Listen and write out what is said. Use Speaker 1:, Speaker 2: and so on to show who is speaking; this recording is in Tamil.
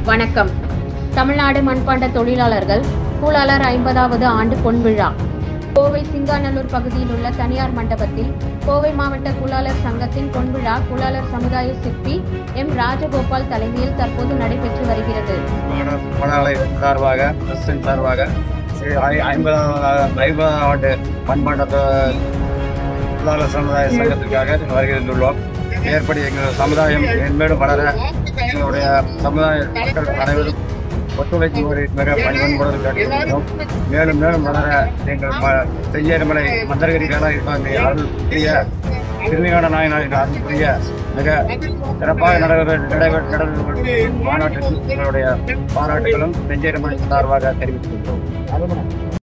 Speaker 1: வணக்கம் தமிழ்நாடு மண்பாண்ட தொழிலாளர்கள் கூலாளர் ஐம்பதாவது ஆண்டு பொன்விழா கோவை சிங்காநல்லூர் பகுதியில் உள்ள தனியார் மண்டபத்தில் கோவை மாவட்ட கூலாளர் சங்கத்தின் பொன்விழா கூலாளர் சமுதாய சிற்பி எம் ராஜகோபால் தலைமையில் தற்போது நடைபெற்று வருகிறது
Speaker 2: பணாலை சார்பாக கிறிஸ்டின் சார்பாக ஐ- ஐ- ஐம்பதாம் ஐம்பதாம் ஆண்டு பண்பாட்ட தொழிலாளர் சமுதாய சங்கத்திற்காக வருகின்றுள்ளோம் மேற்படி எங்கள் சமுதாயம் மென்மேலும் வளர எங்களுடைய சமுதாய மக்கள் அனைவரும் ஒத்துழைக்கும்படி மிக பணிவன்புடன் கேட்டுக்கொள்கிறோம் மேலும் மேலும் வளர எங்கள் ம- செய்யமலை மந்தரகிரி வேளாண் அருள் புரிய திருநீகான நாயனாரின் அருள் புரிய மிக சிறப்பாக நடைபெற நடைபெற நடைபெறும் மாநாட்டிற்கு எங்களுடைய பாராட்டுகளும் நெஞ்சேரமலை சார்பாக தெரிவித்துள்ளோம்